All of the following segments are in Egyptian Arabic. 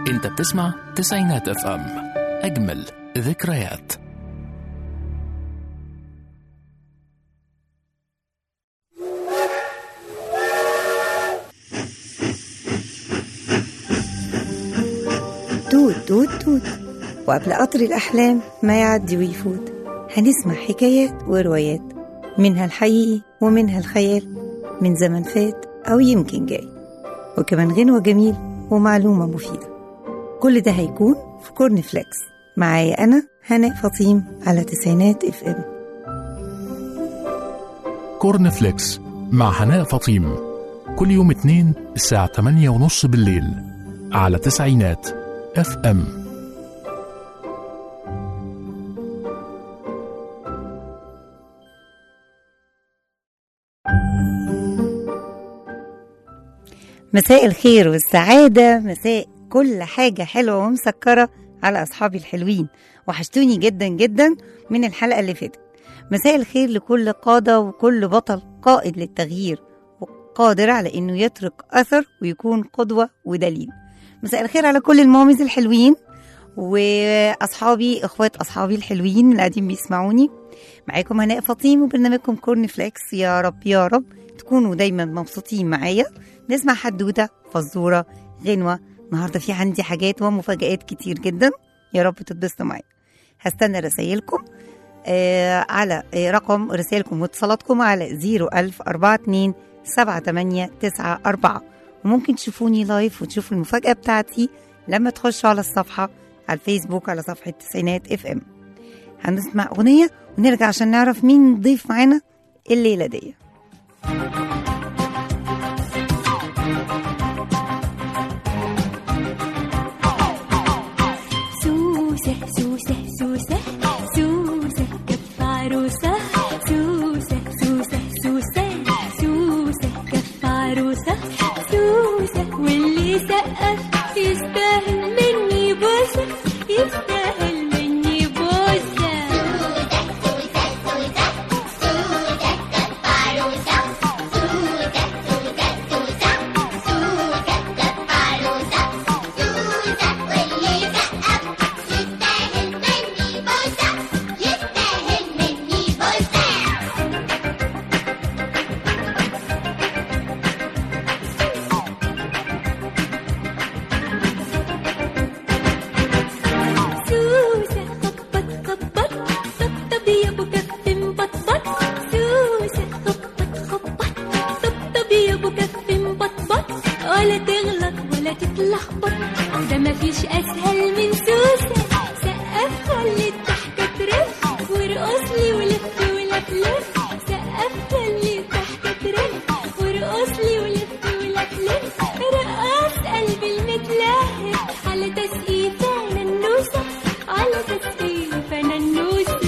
انت بتسمع تسعينات اف ام اجمل ذكريات توت توت توت وقبل قطر الأحلام ما يعدي ويفوت هنسمع حكايات وروايات منها الحقيقي ومنها الخيال من زمن فات أو يمكن جاي وكمان غنوة جميل ومعلومة مفيدة كل ده هيكون في كورن فليكس معايا أنا هناء فطيم على تسعينات اف ام كورن فليكس مع هناء فطيم كل يوم اثنين الساعة 8 ونص بالليل على تسعينات اف ام مساء الخير والسعادة مساء كل حاجة حلوة ومسكرة على أصحابي الحلوين وحشتوني جدا جدا من الحلقة اللي فاتت مساء الخير لكل قادة وكل بطل قائد للتغيير وقادر على إنه يترك أثر ويكون قدوة ودليل مساء الخير على كل المامز الحلوين واصحابي اخوات اصحابي الحلوين اللي قاعدين بيسمعوني معاكم هناء فطيم وبرنامجكم كورن فليكس يا رب يا رب تكونوا دايما مبسوطين معايا نسمع حدوته فزوره غنوه النهارده في عندي حاجات ومفاجآت كتير جدا يا رب تتبسطوا معايا هستنى رسايلكم آه على آه رقم رسائلكم واتصالاتكم على 01042 7894 وممكن تشوفوني لايف وتشوفوا المفاجأة بتاعتي لما تخشوا على الصفحة على الفيسبوك على صفحة تسعينات اف ام هنسمع أغنية ونرجع عشان نعرف مين ضيف معانا الليلة دي سوسة سوسة سوسة سوسة كف عروسة سوسة سوسة سوسة سوسة كف عروسة سوسة واللي سقف يستاهل مني بوسة يستاهل مني بوسة سوسة خبط خبط طبطب يا ابو كف مبطبط سوسة خبط خبط طبطب يا ابو كف مبطبط ولا تغلط ولا تتلخبط ده مفيش اسهل من سوسة سقف خلي الضحكة ترف وارقص لي ولف ولف لف سقف خلي الضحكة ترف وارقص لي ولف ولف لف رقص قلبي المتلهف على تسقيف ننوسة على تسقيف ننوسة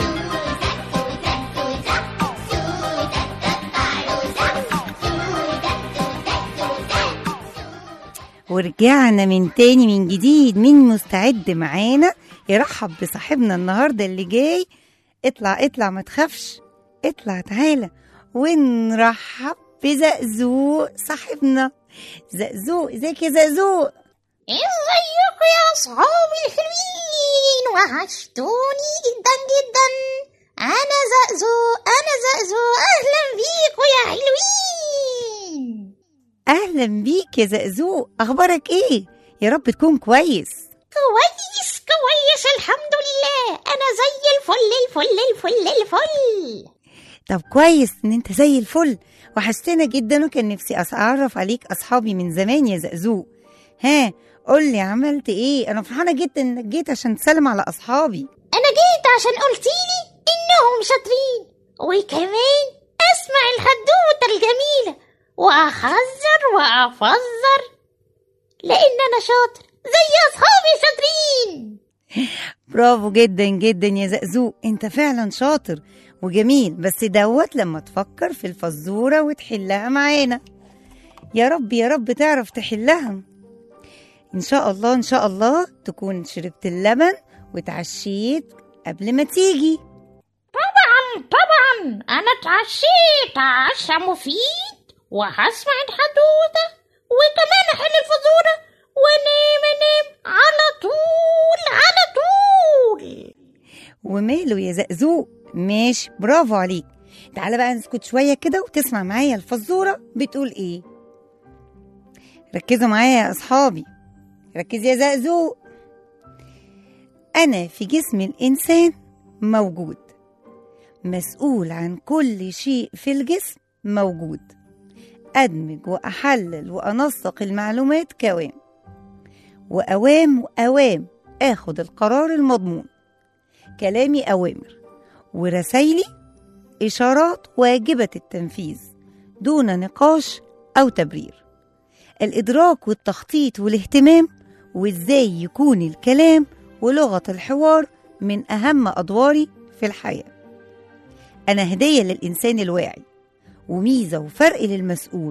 ورجعنا من تاني من جديد مين مستعد معانا يرحب بصاحبنا النهارده اللي جاي اطلع اطلع ما تخافش اطلع تعالى ونرحب بزقزوق صاحبنا زقزوق ازيك يا زقزوق ازيكم يا اصحابي الحلوين وحشتوني جدا جدا انا زقزوق انا زقزوق اهلا بيكم يا حلوين اهلا بيك يا زقزوق اخبارك ايه يا رب تكون كويس كويس كويس الحمد لله انا زي الفل الفل الفل الفل طب كويس ان انت زي الفل وحشتنا جدا وكان نفسي اتعرف عليك اصحابي من زمان يا زقزوق ها قول لي عملت ايه انا فرحانه جدا انك جيت عشان تسلم على اصحابي انا جيت عشان قلتيلي انهم شاطرين وكمان اسمع الحدوته الجميله واحذر وافزر لان انا شاطر زي اصحابي شاطرين برافو جدا جدا يا زقزوق انت فعلا شاطر وجميل بس دوت لما تفكر في الفزورة وتحلها معانا يا رب يا رب تعرف تحلها ان شاء الله ان شاء الله تكون شربت اللبن وتعشيت قبل ما تيجي طبعا طبعا انا اتعشيت عشا مفيد وهسمع الحدوته وكمان احل الفزوره وانام انام وماله يا زقزوق ماشي برافو عليك تعالى بقى نسكت شوية كده وتسمع معايا الفزورة بتقول ايه ركزوا معايا يا أصحابي ركز يا زقزوق أنا في جسم الإنسان موجود مسؤول عن كل شيء في الجسم موجود أدمج وأحلل وأنسق المعلومات كوام وأوام وأوام آخد القرار المضمون كلامي أوامر ورسايلي إشارات واجبة التنفيذ دون نقاش أو تبرير الإدراك والتخطيط والاهتمام وإزاي يكون الكلام ولغة الحوار من أهم أدواري في الحياة أنا هدية للإنسان الواعي وميزة وفرق للمسؤول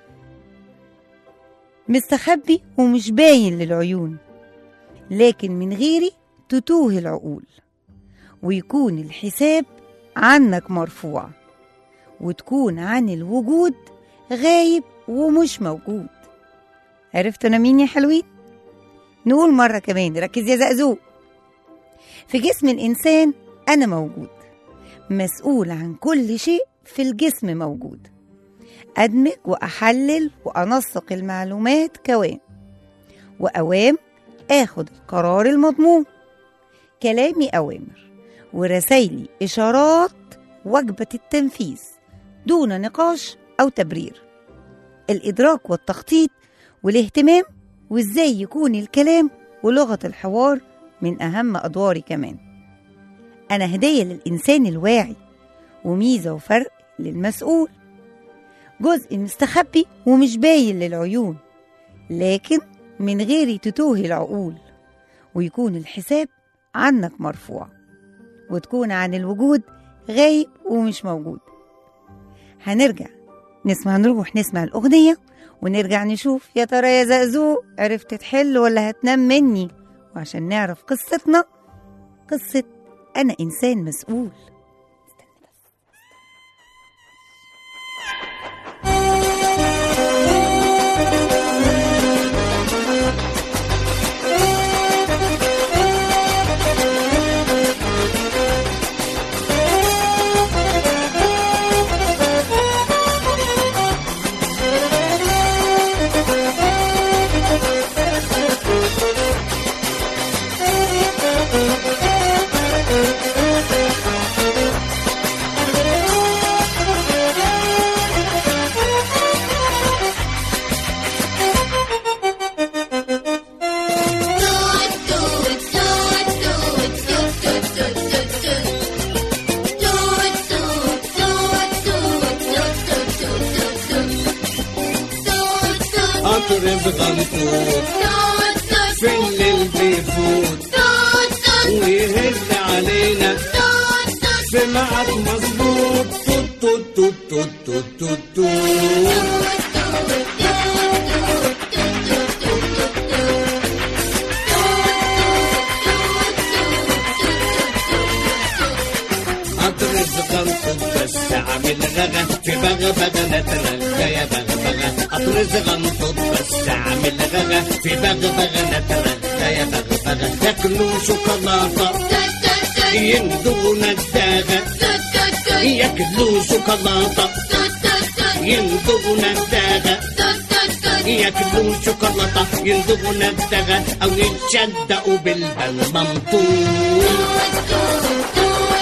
مستخبي ومش باين للعيون لكن من غيري تتوه العقول ويكون الحساب عنك مرفوع وتكون عن الوجود غايب ومش موجود عرفتوا انا مين يا حلوين نقول مرة كمان ركز يا زقزوق في جسم الإنسان أنا موجود مسؤول عن كل شيء في الجسم موجود أدمج وأحلل وأنسق المعلومات كوام وأوام آخد القرار المضمون كلامي أوامر ورسايلي إشارات وجبة التنفيذ دون نقاش أو تبرير الإدراك والتخطيط والاهتمام وإزاي يكون الكلام ولغة الحوار من أهم أدواري كمان أنا هدية للإنسان الواعي وميزة وفرق للمسؤول جزء مستخبي ومش باين للعيون لكن من غيري تتوه العقول ويكون الحساب عنك مرفوع وتكون عن الوجود غايب ومش موجود هنرجع نسمع نروح نسمع الأغنية ونرجع نشوف يا ترى يا زقزوق عرفت تحل ولا هتنام مني وعشان نعرف قصتنا قصة أنا إنسان مسؤول قطر بغنطوط في الليل بيفوت ويهز علينا في ميعاد مظبوط توت توت توت توت توت توت توت قطر بغنطوط بس عامل غغا في بغا بغا نترغى يا بغا بغا قطر زغنطوط بس عامل غغا في بغا بغا نترغى يا بغا بغا ياكلوا شوكولاتة يندوا نداغة ياكلوا شوكولاتة يندوا نداغة ياكلوا شوكولاتة يندوا نداغة أو يتشدقوا بالبلمنطوط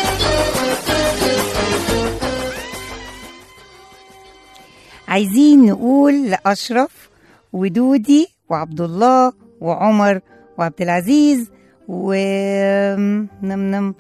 عايزين نقول لأشرف ودودي وعبد الله وعمر وعبد العزيز و نم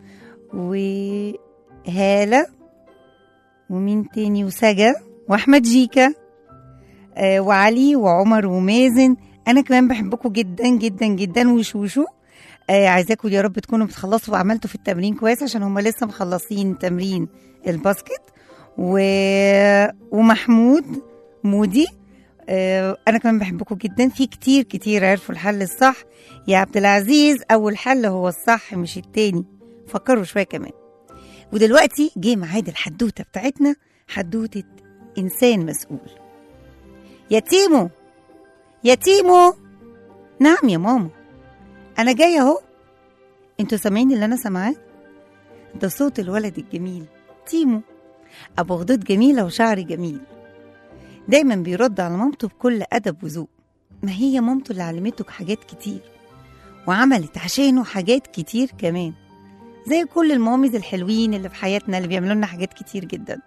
وهالة ومين تاني وسجا وأحمد جيكا آه، وعلي وعمر ومازن أنا كمان بحبكم جدا جدا جدا وشوشو آه، عايزاكم يا رب تكونوا بتخلصوا وعملتوا في التمرين كويس عشان هم لسه مخلصين تمرين الباسكت و... ومحمود مودي آه، انا كمان بحبكم جدا في كتير كتير عرفوا الحل الصح يا عبد العزيز اول حل هو الصح مش التاني فكروا شويه كمان ودلوقتي جه ميعاد الحدوته بتاعتنا حدوته انسان مسؤول يا تيمو يا تيمو نعم يا ماما انا جايه اهو انتوا سامعين اللي انا سامعاه ده صوت الولد الجميل تيمو أبو خدود جميلة وشعر جميل دايما بيرد على مامته بكل أدب وذوق ما هي مامته اللي علمته حاجات كتير وعملت عشانه حاجات كتير كمان زي كل المامز الحلوين اللي في حياتنا اللي بيعملوا لنا حاجات كتير جدا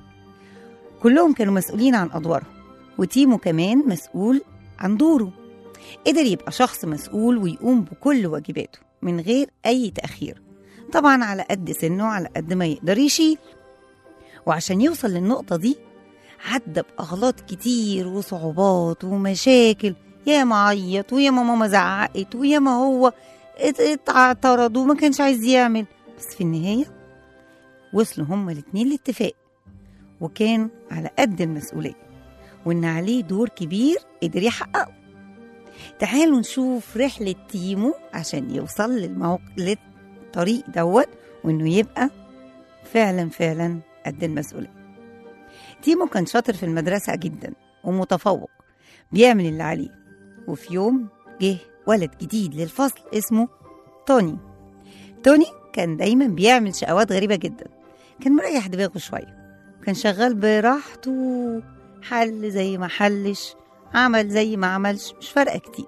كلهم كانوا مسؤولين عن أدوارهم وتيمو كمان مسؤول عن دوره قدر يبقى شخص مسؤول ويقوم بكل واجباته من غير أي تأخير طبعا على قد سنه على قد ما يقدر يشيل وعشان يوصل للنقطة دي عدى بأغلاط كتير وصعوبات ومشاكل يا ما عيط ويا ما ماما زعقت ويا ما هو ات- اتعترض وما كانش عايز يعمل بس في النهاية وصلوا هما الاتنين لاتفاق وكان على قد المسؤولية وإن عليه دور كبير قدر يحققه تعالوا نشوف رحلة تيمو عشان يوصل للموق... للطريق دوت وإنه يبقى فعلا فعلا قد المسؤولية تيمو كان شاطر في المدرسة جدا ومتفوق بيعمل اللي عليه وفي يوم جه ولد جديد للفصل اسمه توني توني كان دايما بيعمل شقوات غريبة جدا كان مريح دماغه شوية كان شغال براحته حل زي ما حلش عمل زي ما عملش مش فارقة كتير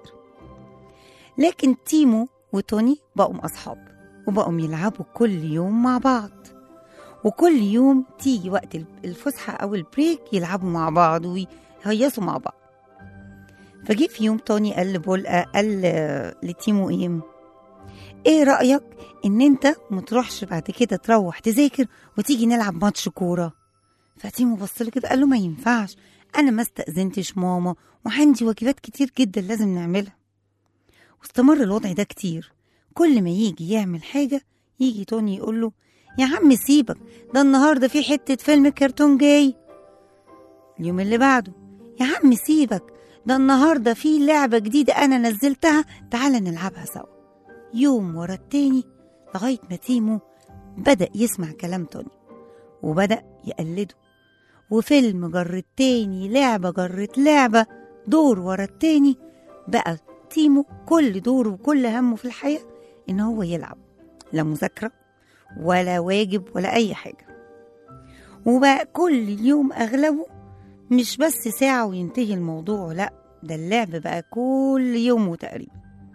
لكن تيمو وتوني بقوا أصحاب وبقوا يلعبوا كل يوم مع بعض وكل يوم تيجي وقت الفسحة أو البريك يلعبوا مع بعض ويهيصوا مع بعض فجه في يوم توني قال لبول قال لتيمو ايه ايه رأيك ان انت متروحش بعد كده تروح تذاكر وتيجي نلعب ماتش كورة فتيمو بص له كده قال له ما ينفعش انا ما استأذنتش ماما وعندي واجبات كتير جدا لازم نعملها واستمر الوضع ده كتير كل ما يجي يعمل حاجة يجي توني يقول له يا عم سيبك ده النهاردة في حتة فيلم كرتون جاي اليوم اللي بعده يا عم سيبك ده النهاردة في لعبة جديدة أنا نزلتها تعال نلعبها سوا يوم ورا التاني لغاية ما تيمو بدأ يسمع كلام توني وبدأ يقلده وفيلم جر التاني لعبة جرت لعبة دور ورا التاني بقى تيمو كل دوره وكل همه في الحياة إن هو يلعب لا مذاكرة ولا واجب ولا أي حاجة وبقى كل يوم أغلبه مش بس ساعة وينتهي الموضوع لأ ده اللعب بقى كل يوم تقريبا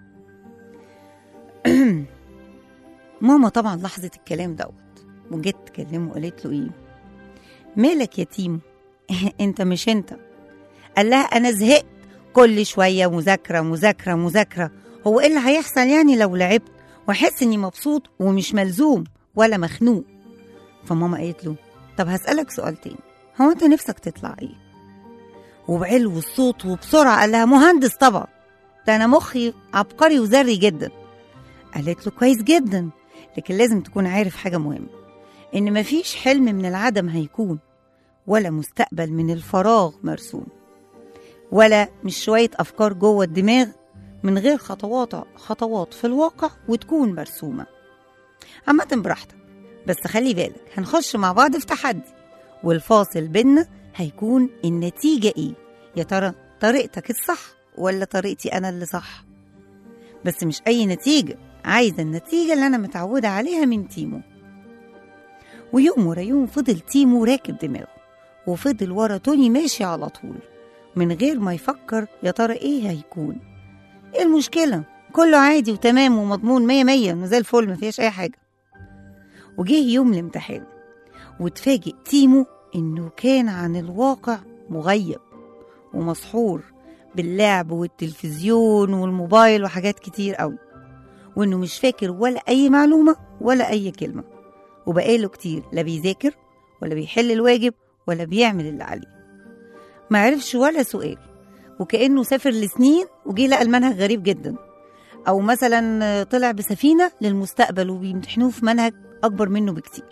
ماما طبعا لاحظت الكلام دوت وجت تكلمه وقالت له ايه مالك يا تيمو انت مش انت قال لها انا زهقت كل شوية مذاكرة مذاكرة مذاكرة هو ايه اللي هيحصل يعني لو لعبت واحس اني مبسوط ومش ملزوم ولا مخنوق فماما قالت له طب هسألك سؤال تاني هو انت نفسك تطلع ايه وبعلو الصوت وبسرعة قال لها مهندس طبعا ده أنا مخي عبقري وذري جدا قالت له كويس جدا لكن لازم تكون عارف حاجة مهمة إن مفيش حلم من العدم هيكون ولا مستقبل من الفراغ مرسوم ولا مش شوية أفكار جوه الدماغ من غير خطوات خطوات في الواقع وتكون مرسومة عامة براحتك بس خلي بالك هنخش مع بعض في تحدي والفاصل بينا هيكون النتيجة إيه يا ترى طريقتك الصح ولا طريقتي أنا اللي صح بس مش أي نتيجة عايزة النتيجة اللي أنا متعودة عليها من تيمو ويوم ورا يوم فضل تيمو راكب دماغه وفضل ورا توني ماشي على طول من غير ما يفكر يا ترى ايه هيكون ايه المشكلة كله عادي وتمام ومضمون مية مية زي الفل مفيهاش اي حاجة وجه يوم الامتحان وتفاجئ تيمو انه كان عن الواقع مغيب ومسحور باللعب والتلفزيون والموبايل وحاجات كتير قوي وانه مش فاكر ولا اي معلومة ولا اي كلمة وبقاله كتير لا بيذاكر ولا بيحل الواجب ولا بيعمل اللي عليه ما عرفش ولا سؤال وكأنه سافر لسنين وجه لقى المنهج غريب جدا أو مثلا طلع بسفينة للمستقبل وبيمتحنوه في منهج أكبر منه بكتير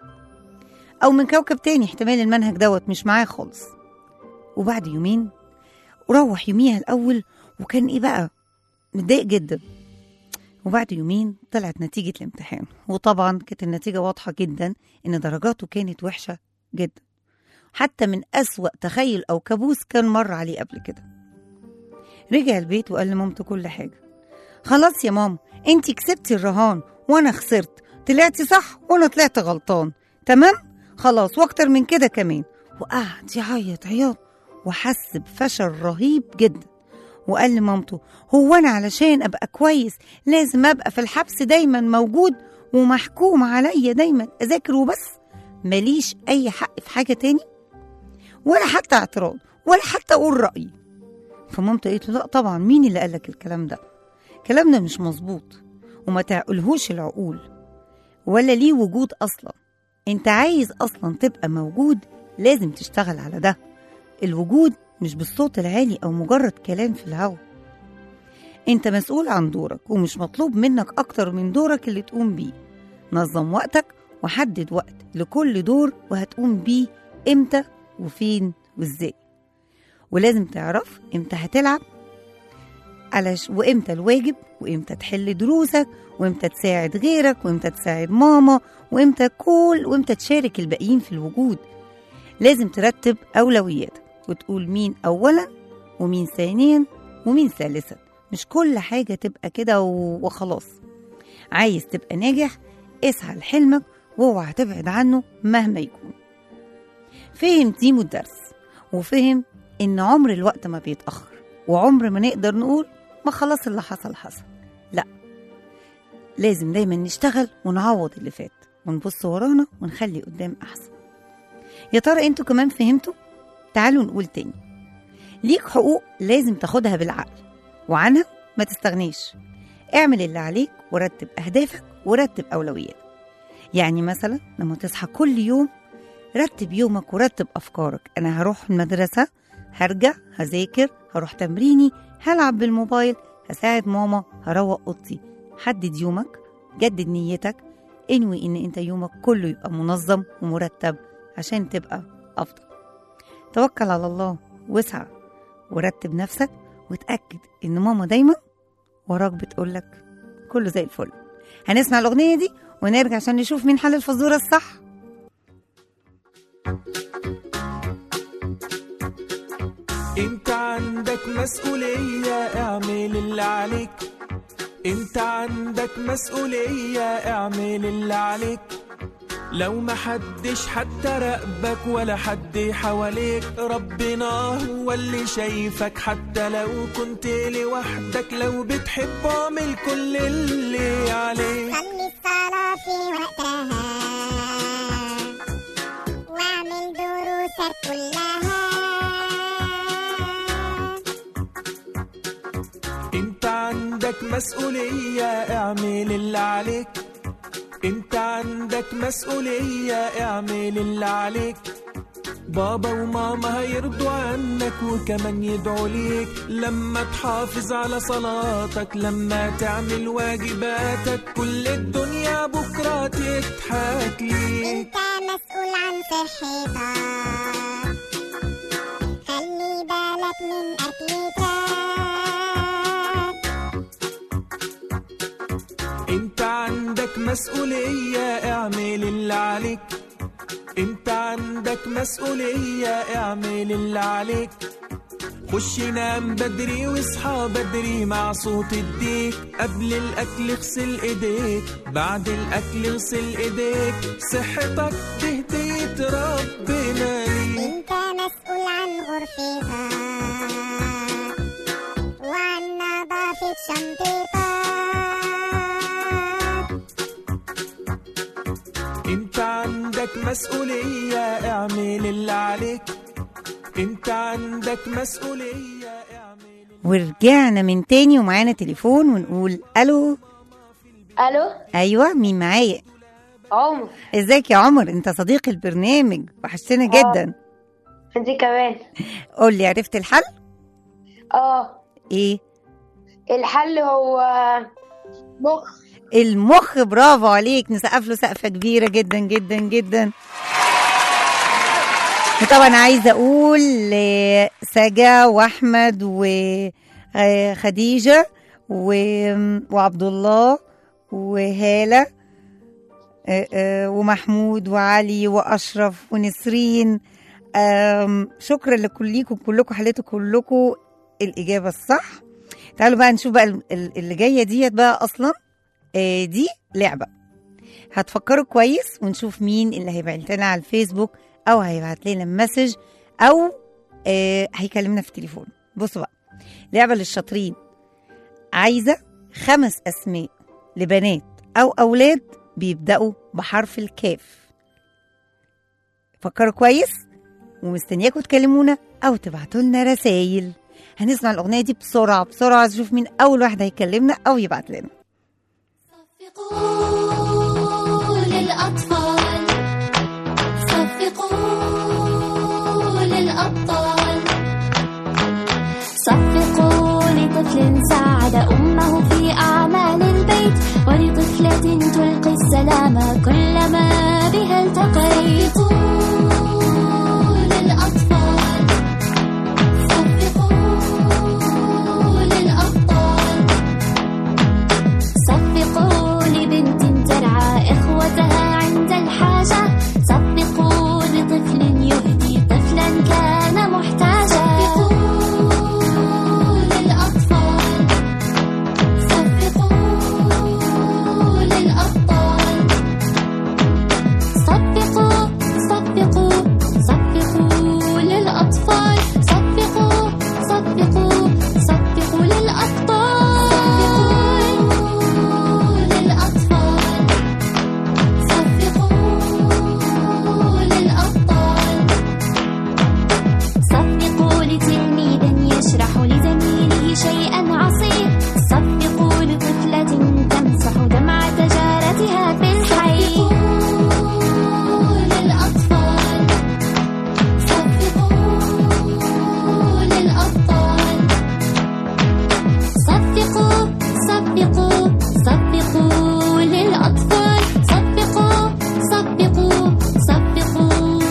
أو من كوكب تاني احتمال المنهج دوت مش معاه خالص وبعد يومين وروح يوميها الأول وكان إيه بقى متضايق جدا وبعد يومين طلعت نتيجة الامتحان وطبعا كانت النتيجة واضحة جدا إن درجاته كانت وحشة جدا حتى من أسوأ تخيل أو كابوس كان مر عليه قبل كده رجع البيت وقال لمامته كل حاجة خلاص يا ماما انتي كسبتي الرهان وانا خسرت طلعتي صح وانا طلعت غلطان تمام خلاص واكتر من كده كمان وقعد يعيط عياط وحس بفشل رهيب جدا وقال لمامته هو انا علشان ابقى كويس لازم ابقى في الحبس دايما موجود ومحكوم عليا دايما اذاكر وبس ماليش اي حق في حاجه تاني ولا حتى اعتراض ولا حتى اقول رايي فمامته قالت له لا طبعا مين اللي قالك الكلام ده الكلام ده مش مظبوط وما تعقلهوش العقول ولا ليه وجود اصلا انت عايز اصلا تبقى موجود لازم تشتغل على ده الوجود مش بالصوت العالي او مجرد كلام في الهوا انت مسؤول عن دورك ومش مطلوب منك اكتر من دورك اللي تقوم بيه نظم وقتك وحدد وقت لكل دور وهتقوم بيه امتى وفين وازاي ولازم تعرف امتى هتلعب علش وامتى الواجب وامتى تحل دروسك وامتى تساعد غيرك وامتى تساعد ماما وامتى كل وامتى تشارك الباقيين في الوجود لازم ترتب اولوياتك وتقول مين اولا ومين ثانيا ومين ثالثا مش كل حاجه تبقى كده و- وخلاص عايز تبقى ناجح اسعى لحلمك واوعى تبعد عنه مهما يكون فهم تيمو الدرس وفهم ان عمر الوقت ما بيتاخر وعمر ما نقدر نقول ما خلاص اللي حصل حصل لا لازم دايما نشتغل ونعوض اللي فات ونبص ورانا ونخلي قدام احسن يا ترى انتوا كمان فهمتوا تعالوا نقول تاني ليك حقوق لازم تاخدها بالعقل وعنها ما تستغنيش اعمل اللي عليك ورتب اهدافك ورتب اولوياتك يعني مثلا لما تصحى كل يوم رتب يومك ورتب افكارك انا هروح المدرسه هرجع هذاكر هروح تمريني هلعب بالموبايل هساعد ماما هروق اوضتي حدد يومك جدد نيتك انوي ان انت يومك كله يبقى منظم ومرتب عشان تبقى افضل توكل على الله واسعى ورتب نفسك وتأكد ان ماما دايما وراك بتقولك كله زي الفل هنسمع الاغنيه دي ونرجع عشان نشوف مين حل الفزوره الصح انت عندك مسؤولية اعمل اللي عليك انت عندك مسؤولية اعمل اللي عليك لو ما حدش حتى راقبك ولا حد حواليك ربنا هو اللي شايفك حتى لو كنت لوحدك لو بتحب اعمل كل اللي عليك خلي الصلاة في وقتها واعمل دروسك كلها انت عندك مسؤولية اعمل اللي عليك انت عندك مسؤولية اعمل اللي عليك بابا وماما هيرضوا عنك وكمان يدعوا ليك لما تحافظ على صلاتك لما تعمل واجباتك كل الدنيا بكرة تضحك ليك انت مسؤول عن صحتك خلي بالك من اكلتك انت عندك مسؤولية اعمل اللي عليك انت عندك مسؤولية اعمل اللي عليك خش نام بدري واصحى بدري مع صوت الديك قبل الاكل اغسل ايديك بعد الاكل اغسل ايديك صحتك دي هدية ربنا ليك انت مسؤول عن غرفتك وعن نظافة شنطتك انت عندك مسؤولية اعمل اللي عليك انت عندك مسؤولية اعمل ورجعنا من تاني ومعانا تليفون ونقول الو الو ايوه مين معايا عمر ازيك يا عمر انت صديق البرنامج وحشتنا جدا انت كمان قول لي عرفت الحل اه ايه الحل هو مخ المخ برافو عليك نسقف له سقفه كبيره جدا جدا جدا وطبعا عايزه اقول لسجا واحمد وخديجه و- وعبد الله وهاله آه، آه، ومحمود وعلي واشرف ونسرين آم، شكرا لكلكم كلكم حليتوا كلكم الاجابه الصح تعالوا بقى نشوف بقى ال- ال- اللي جايه ديت بقى اصلا آه، دي لعبه هتفكروا كويس ونشوف مين اللي هيبعت لنا على الفيسبوك او هيبعت لنا مسج او آه هيكلمنا في التليفون بصوا بقى لعبه للشاطرين عايزه خمس اسماء لبنات او اولاد بيبداوا بحرف الكاف فكروا كويس ومستنياكم تكلمونا او تبعتوا لنا رسايل هنسمع الاغنيه دي بسرعه بسرعه نشوف مين اول واحد هيكلمنا او يبعت لنا صفقوا للأطفال صفقوا للأبطال صفقوا لطفل ساعد أمه في أعمال البيت ولطفلة تلقي السلام كلما بها التقيت صفقوا للأطفال صفقوا للأبطال صفقوا لبنت ترعى إخوتها عند الحاجة صفقوا لطفل يهدي طفلا كان محتاجا صفقوا للأطفال صفقوا للأبطال صفقوا صفقوا صفقوا للأطفال صفقوا صفقوا صفقوا للأبطال صفقوا للأطفال صفقوا للأبطال صفقوا لتلميذ يشرح لزميله شيئا عصيب صفقوا لطفلة تمسح دمعة جارتها في الحي صفقوا للأطفال صفقوا للأبطال صفقوا صفقوا صفقوا للأطفال صفقوا صفقوا صفقوا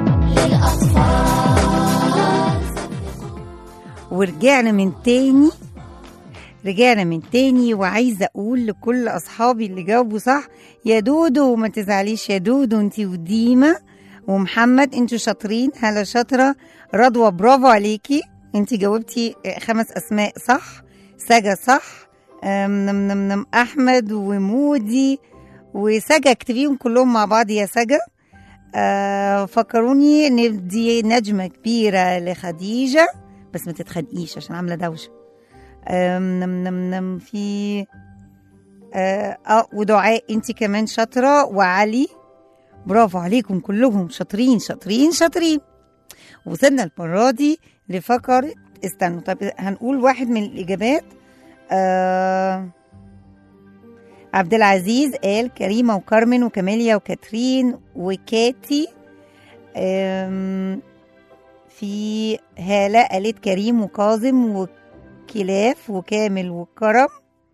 للأطفال ورجعنا من تاني رجعنا من تاني وعايزه اقول لكل اصحابي اللي جاوبوا صح يا دودو ما تزعليش يا دودو انتي وديما ومحمد انتوا شاطرين هلا شاطره رضوى برافو عليكي انتي جاوبتي خمس اسماء صح سجا صح أم، نم نم نم احمد ومودي وسجا اكتبيهم كلهم مع بعض يا سجا آه فكروني ندي نجمه كبيره لخديجه بس ما تتخنقيش عشان عامله دوشه آم، نم نم نم في اه آه، ودعاء انت كمان شاطره وعلي برافو عليكم كلهم شاطرين شاطرين شاطرين وصلنا المره دي لفقره استنوا طب هنقول واحد من الاجابات آه عبد العزيز قال كريمه وكارمن وكاميليا وكاترين وكاتي آم، في هالة قالت كريم وكاظم وكلاف وكامل وكرم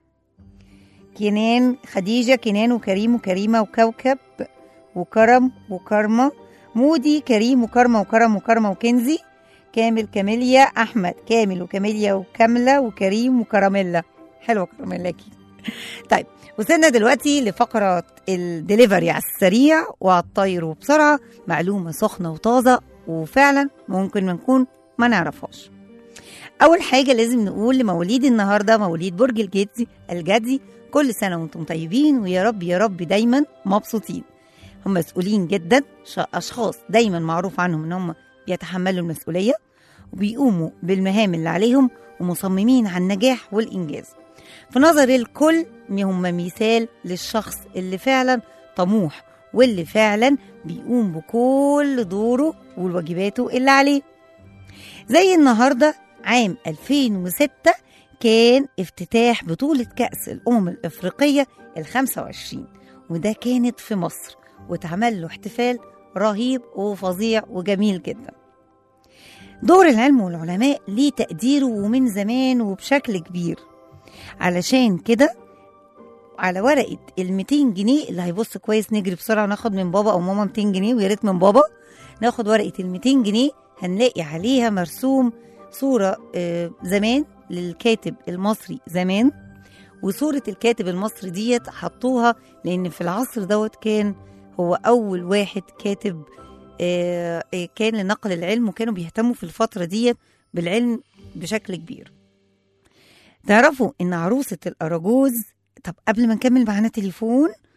كنان خديجة كنان وكريم وكريمة وكوكب وكرم وكرمة مودي كريم وكرمة وكرم وكرمة وكنزي كامل كاميليا أحمد كامل وكاميليا وكاملة وكريم وكراميلا حلوة كراميلا أكيد طيب وصلنا دلوقتي لفقرة الدليفري على السريع وعلى الطير وبسرعة معلومة سخنة وطازة وفعلا ممكن ما نكون ما نعرفهاش أول حاجة لازم نقول لمواليد النهاردة مواليد برج الجدي الجدي كل سنة وانتم طيبين ويا رب يا رب دايما مبسوطين هم مسؤولين جدا ش- أشخاص دايما معروف عنهم إن هم بيتحملوا المسؤولية وبيقوموا بالمهام اللي عليهم ومصممين على النجاح والإنجاز في نظر الكل هم مثال للشخص اللي فعلا طموح واللي فعلا بيقوم بكل دوره وواجباته اللي عليه زي النهارده عام 2006 كان افتتاح بطولة كأس الأمم الإفريقية ال 25 وده كانت في مصر واتعمل له احتفال رهيب وفظيع وجميل جدا دور العلم والعلماء ليه تقديره ومن زمان وبشكل كبير علشان كده على ورقة ال 200 جنيه اللي هيبص كويس نجري بسرعة ناخد من بابا أو ماما 200 جنيه ويا ريت من بابا ناخد ورقة ال 200 جنيه هنلاقي عليها مرسوم صورة آه، زمان للكاتب المصري زمان وصورة الكاتب المصري ديت حطوها لأن في العصر دوت كان هو أول واحد كاتب آه، آه، كان لنقل العلم وكانوا بيهتموا في الفترة ديت بالعلم بشكل كبير تعرفوا إن عروسة الأراجوز طب قبل ما نكمل معانا تليفون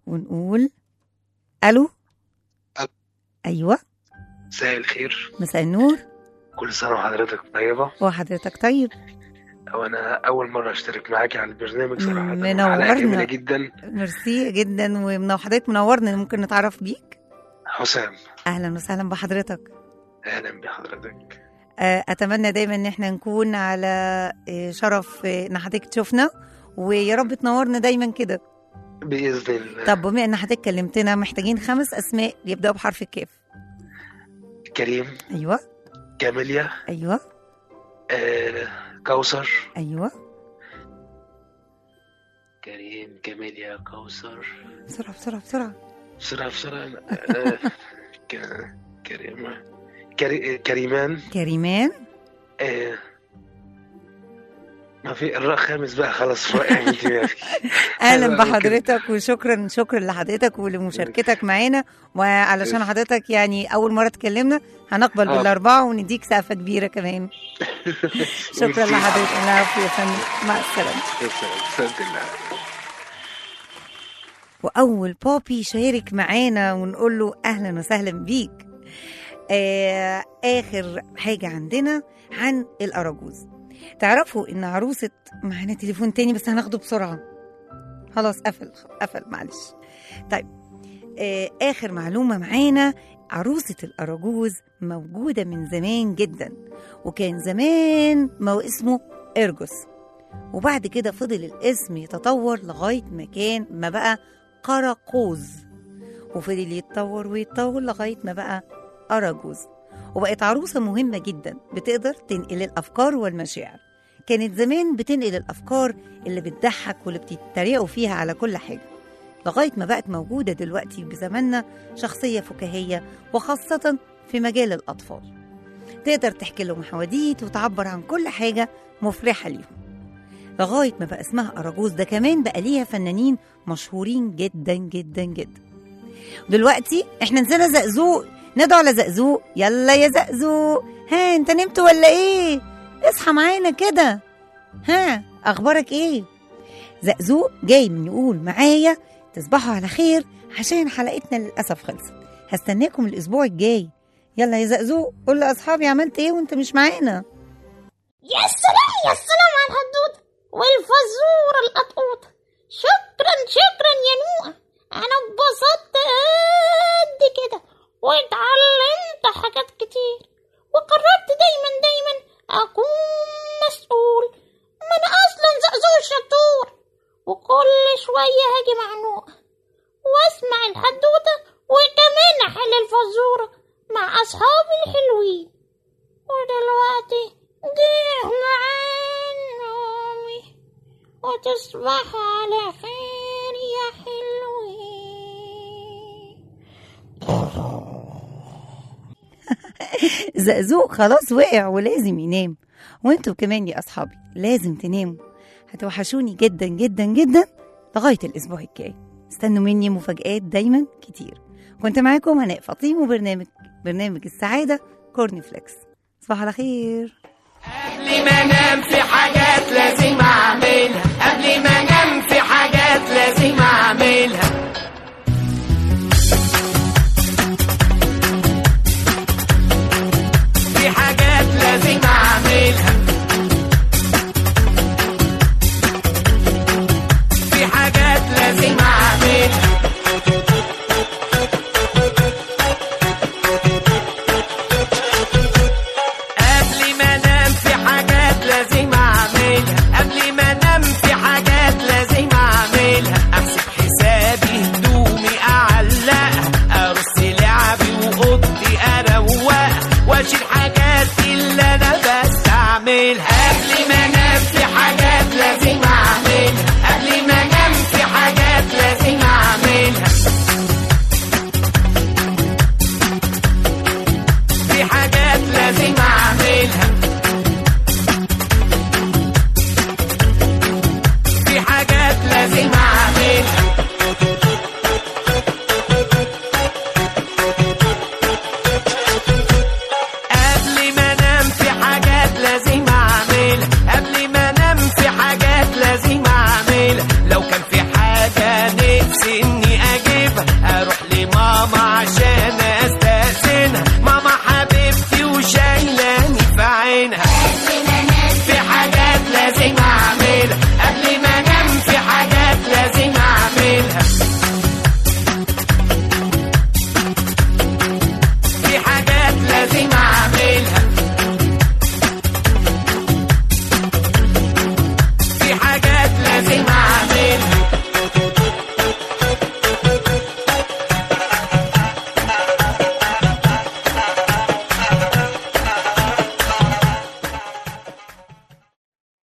ونقول الو ألو. ايوه مساء الخير مساء النور كل سنة وحضرتك طيبة وحضرتك طيب وأنا أول مرة أشترك معاكي على البرنامج صراحة منورنا. حلقة جميلة جدا ميرسي جدا وحضرتك منورنا ممكن نتعرف بيك حسام اهلا وسهلا بحضرتك أهلا بحضرتك آه، اتمنى دايما ان احنا نكون على آه، شرف آه، ان حضرتك تشوفنا ويا رب تنورنا دايما كده بإذن الله طب بما ان حضرتك كلمتنا محتاجين خمس اسماء يبداوا بحرف الكاف كريم ايوه كاميليا ايوه آه، كوثر ايوه كريم كاميليا كوثر بسرعه بسرعه بسرعه بسرعة بسرعة آه، ك- كريم كري... كريمان كريمان آه، ما في الراء خامس بقى خلاص واقع من دماغي اهلا حلو أوي بحضرتك وشكرا شكرا لحضرتك ولمشاركتك معانا وعلشان حضرتك يعني اول مره تكلمنا هنقبل آه. بالاربعه ونديك سقفه كبيره كمان شكرا ميرسي. لحضرتك العفو يا فندم مع السلامه بسم الله واول بابي يشارك معانا ونقول له اهلا وسهلا بيك آه اخر حاجه عندنا عن الاراجوز تعرفوا ان عروسه معانا تليفون تاني بس هناخده بسرعه خلاص قفل قفل معلش طيب آه اخر معلومه معانا عروسه الاراجوز موجوده من زمان جدا وكان زمان ما اسمه ارجوس وبعد كده فضل الاسم يتطور لغايه ما كان ما بقى قراقوز وفضل يتطور ويتطور لغايه ما بقى اراجوز وبقت عروسه مهمه جدا بتقدر تنقل الافكار والمشاعر كانت زمان بتنقل الافكار اللي بتضحك واللي بتتريقوا فيها على كل حاجه لغايه ما بقت موجوده دلوقتي بزماننا شخصيه فكاهيه وخاصه في مجال الاطفال تقدر تحكي لهم حواديت وتعبر عن كل حاجه مفرحه ليهم لغايه ما بقى اسمها اراجوز ده كمان بقى ليها فنانين مشهورين جدا جدا جدا دلوقتي احنا نسينا زقزوق ندعو على زقزوق يلا يا زقزوق ها انت نمت ولا ايه اصحى معانا كده ها اخبارك ايه زقزوق جاي من يقول معايا تصبحوا على خير عشان حلقتنا للاسف خلصت هستناكم الاسبوع الجاي يلا يا زقزوق قول لاصحابي عملت ايه وانت مش معانا يا سلام يا سلام على الهدود والفزورة القطقوطة شكرا شكرا يا نوع أنا اتبسطت قد كده واتعلمت حاجات كتير وقررت دايما دايما أكون مسؤول ما أنا أصلا زقزوق شطور وكل شوية هاجي مع نوع واسمع الحدوتة وكمان أحل الفزورة مع أصحابي الحلوين ودلوقتي ضيع معانا أمي وتصبح على خير يا حلوين زقزوق خلاص وقع ولازم ينام وانتوا كمان يا اصحابي لازم تناموا هتوحشوني جدا جدا جدا لغايه الاسبوع الجاي استنوا مني مفاجآت دايما كتير كنت معاكم هناء فطيم وبرنامج برنامج السعاده كورني فليكس تصبحوا على خير قبل ما انام في حاجات لازم اعملها قبل ما انام في حاجات لازم اعملها في حاجات لازم اعملها في حاجات لازم اعملها قبل ما انام في حاجات لازم اعملها قبل ما انام في حاجات لازم اعملها احسب حسابي هدومي اعلقها ارص لعبي واوضتي اروقها واشيل حاجات اللي انا بستعملها قبل ما